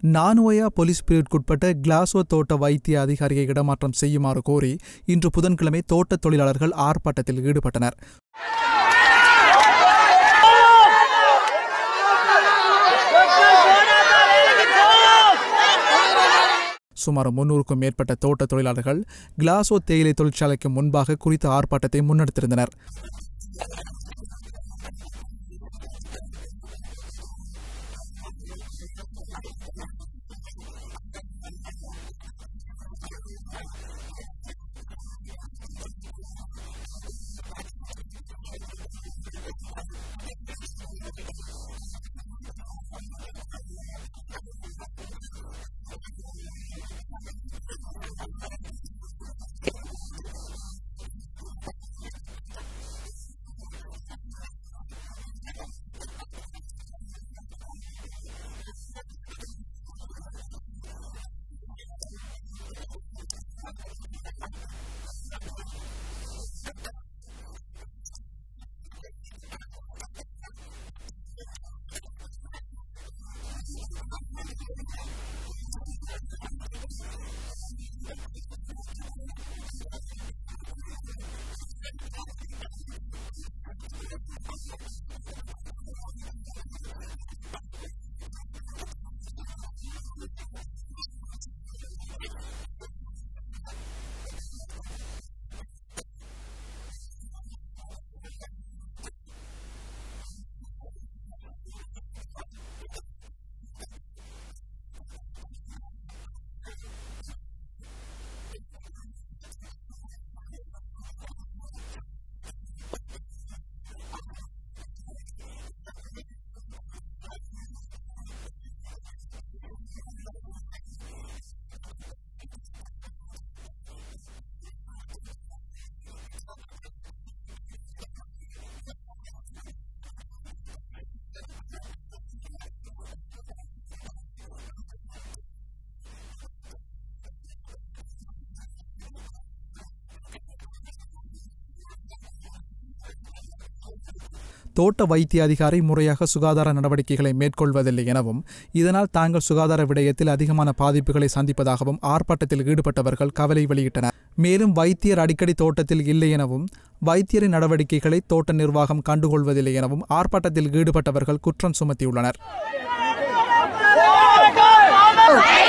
நானுவயா police பிரிவிற்குட்பட்ட Glaxo தோட்ட வைத்திய அதிகாரியை இடமாற்றம் செய்யுமாறு கோரி இன்று புதன்கிழமை தோட்டத் தொழிலாளர்கள் ஆர்ப்பாட்டத்தில் ஈடுபட்டனர் சுமார் முன்னூறுக்கும் மேற்பட்ட தோட்ட தொழிலாளர்கள் கிளாசோ தேயிலை தொழிற்சாலைக்கு முன்பாக குறித்த ஆர்ப்பாட்டத்தை முன்னெடுத்திருந்தனர் தோட்ட வைத்திய அதிகாரி முறையாக சுகாதார நடவடிக்கைகளை மேற்கொள்வதில்லை எனவும் இதனால் தாங்கள் சுகாதார விடயத்தில் அதிகமான பாதிப்புகளை சந்திப்பதாகவும் ஆர்ப்பாட்டத்தில் ஈடுபட்டவர்கள் கவலை வெளியிட்டனர் மேலும் வைத்தியர் அடிக்கடி தோட்டத்தில் இல்லை எனவும் வைத்தியரின் நடவடிக்கைகளை தோட்ட நிர்வாகம் கண்டுகொள்வதில்லை எனவும் ஆர்ப்பாட்டத்தில் ஈடுபட்டவர்கள் குற்றம் சுமத்தியுள்ளனர் Hey!